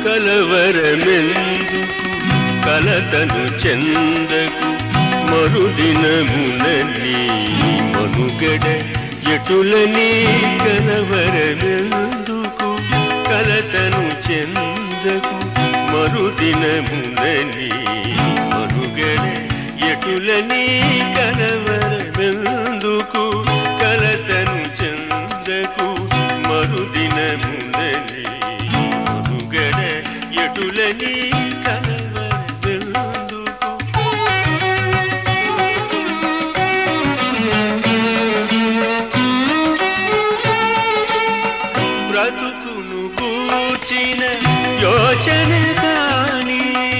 కలవరమెందుకు కలతను చెందకు మరుదినమునని మనుగడ ఎటులని కలవరమెందుకు కలతను చెందకు మరుదినమునని మనుగడ ఎటులని కలవరమెందుకు కలతను చెందకు మరుదినమునని మనుగడ ఎటులని కలవరమెందుకు బ్రతుకును కూర్చిన యోచన కాని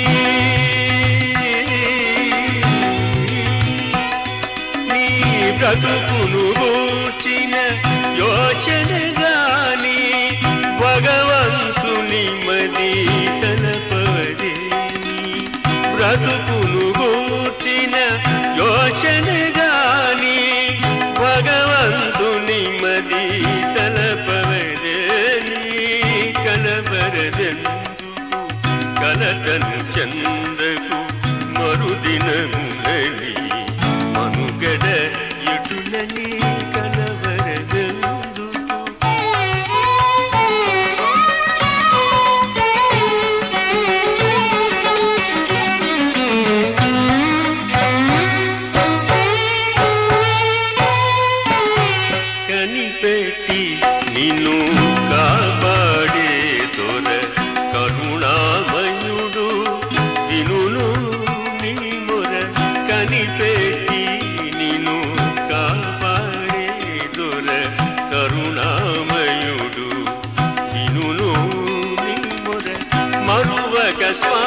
నీ బ్రతుకును కూర్చిన యోచన గాని భగవంతుని మది తలపదేని బ్రతుకును కూర్చిన యోచన గాని భగవంతుని మది తలపవదేని కలవరదెందుకు కలతను చందకు మరుదినములని మనుగడ ఎటులని కలవరదెందుకు కనిపెట్టి నిన్ను కాపాడే దొర కరుణామయుడు వినును నీ మొర కనిపెట్టి నిన్ను కాపాడే దొర కరుణామయుడు వినును నీ మొర మరువక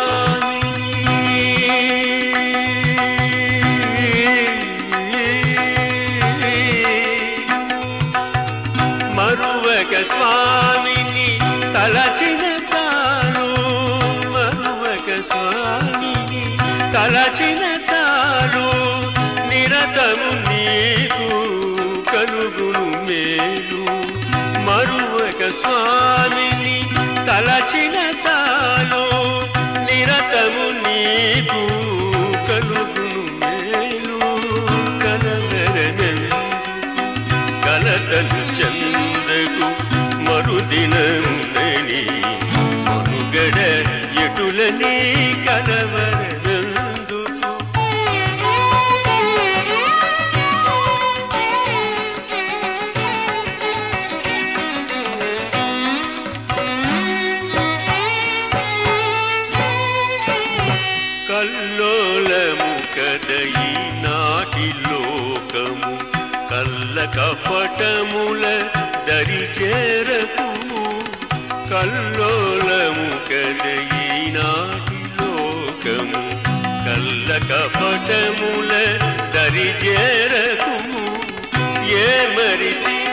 స్వామి మరువక స్వామిని తలచిన చాలు మరువక స్వామిని తలచిన చాలు నిరతము నీకు కలుగును మేలు మరువక స్వామిని తలచిన చాలు నిరతము నీకు కలుగును మేలు కలవరనెందుకు కలతను చందకు మరుదినమునని మనుగడ ఎటులని కలవరనందుకు కల్లోలము కదయి నాటి లోకము కల్ల కపటముల దరి చేరకుము కల్లోలము కదయి నాటి లోకము కల్ల కపటముల దరి చేరకుము ఏ మరిచి